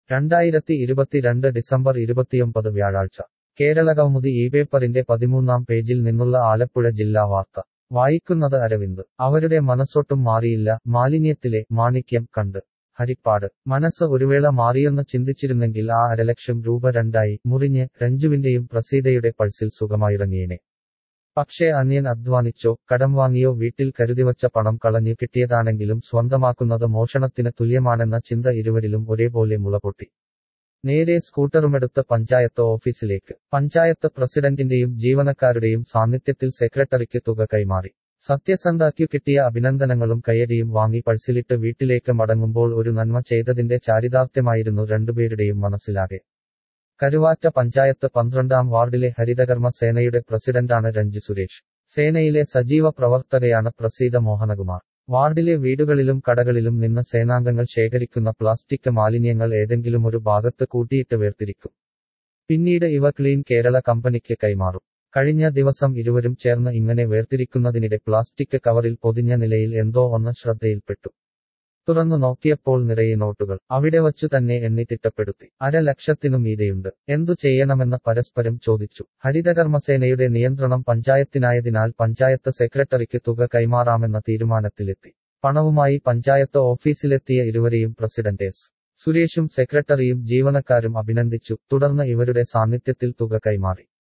രണ്ടായിരത്തി ഇരുപത്തിരണ്ട് ഡിസംബർ ഇരുപത്തിയൊമ്പത് വ്യാഴാഴ്ച കേരളകൗമുദി ഈ പേപ്പറിന്റെ പതിമൂന്നാം പേജിൽ നിന്നുള്ള ആലപ്പുഴ ജില്ലാ വാർത്ത വായിക്കുന്നത് അരവിന്ദ് അവരുടെ മനസ്സൊട്ടും മാറിയില്ല മാലിന്യത്തിലെ മാണിക്യം കണ്ട് ഹരിപ്പാട് മനസ്സ് ഒരുവേള മാറിയൊന്ന് ചിന്തിച്ചിരുന്നെങ്കിൽ ആ അരലക്ഷം രൂപ രണ്ടായി മുറിഞ്ഞ് രഞ്ജുവിന്റെയും പ്രസീതയുടെ പൾസിൽ സുഖമായിറങ്ങിയേനെ പക്ഷേ അന്യൻ അധ്വാനിച്ചോ കടം വാങ്ങിയോ വീട്ടിൽ കരുതിവച്ച പണം കളഞ്ഞു കിട്ടിയതാണെങ്കിലും സ്വന്തമാക്കുന്നത് മോഷണത്തിന് തുല്യമാണെന്ന ചിന്ത ഇരുവരിലും ഒരേപോലെ മുളപൊട്ടി നേരെ സ്കൂട്ടറുമെടുത്ത് പഞ്ചായത്ത് ഓഫീസിലേക്ക് പഞ്ചായത്ത് പ്രസിഡന്റിന്റെയും ജീവനക്കാരുടെയും സാന്നിധ്യത്തിൽ സെക്രട്ടറിക്ക് തുക കൈമാറി സത്യസന്ധാക്കു കിട്ടിയ അഭിനന്ദനങ്ങളും കയ്യടിയും വാങ്ങി പഴ്സിലിട്ട് വീട്ടിലേക്ക് മടങ്ങുമ്പോൾ ഒരു നന്മ ചെയ്തതിന്റെ ചാരിതാർത്ഥ്യമായിരുന്നു രണ്ടുപേരുടെയും മനസ്സിലാകെ കരുവാറ്റ പഞ്ചായത്ത് പന്ത്രണ്ടാം വാർഡിലെ ഹരിതകർമ്മ സേനയുടെ പ്രസിഡന്റാണ് രഞ്ജി സുരേഷ് സേനയിലെ സജീവ പ്രവർത്തകയാണ് പ്രസീത മോഹനകുമാർ വാർഡിലെ വീടുകളിലും കടകളിലും നിന്ന് സേനാംഗങ്ങൾ ശേഖരിക്കുന്ന പ്ലാസ്റ്റിക് മാലിന്യങ്ങൾ ഏതെങ്കിലും ഒരു ഭാഗത്ത് കൂട്ടിയിട്ട് വേർതിരിക്കും പിന്നീട് ഇവ ക്ലീൻ കേരള കമ്പനിക്ക് കൈമാറും കഴിഞ്ഞ ദിവസം ഇരുവരും ചേർന്ന് ഇങ്ങനെ വേർതിരിക്കുന്നതിനിടെ പ്ലാസ്റ്റിക് കവറിൽ പൊതിഞ്ഞ നിലയിൽ എന്തോ ഒന്ന് ശ്രദ്ധയിൽപ്പെട്ടു തുറന്നു നോക്കിയപ്പോൾ നിറയെ നോട്ടുകൾ അവിടെ വച്ചു തന്നെ എണ്ണി തിട്ടപ്പെടുത്തി അര ലക്ഷത്തിനു മീതെയുണ്ട് എന്തു ചെയ്യണമെന്ന് പരസ്പരം ചോദിച്ചു ഹരിതകർമ്മസേനയുടെ നിയന്ത്രണം പഞ്ചായത്തിനായതിനാൽ പഞ്ചായത്ത് സെക്രട്ടറിക്ക് തുക കൈമാറാമെന്ന തീരുമാനത്തിലെത്തി പണവുമായി പഞ്ചായത്ത് ഓഫീസിലെത്തിയ ഇരുവരെയും പ്രസിഡന്റ് എസ് സുരേഷും സെക്രട്ടറിയും ജീവനക്കാരും അഭിനന്ദിച്ചു തുടർന്ന് ഇവരുടെ സാന്നിധ്യത്തിൽ തുക കൈമാറി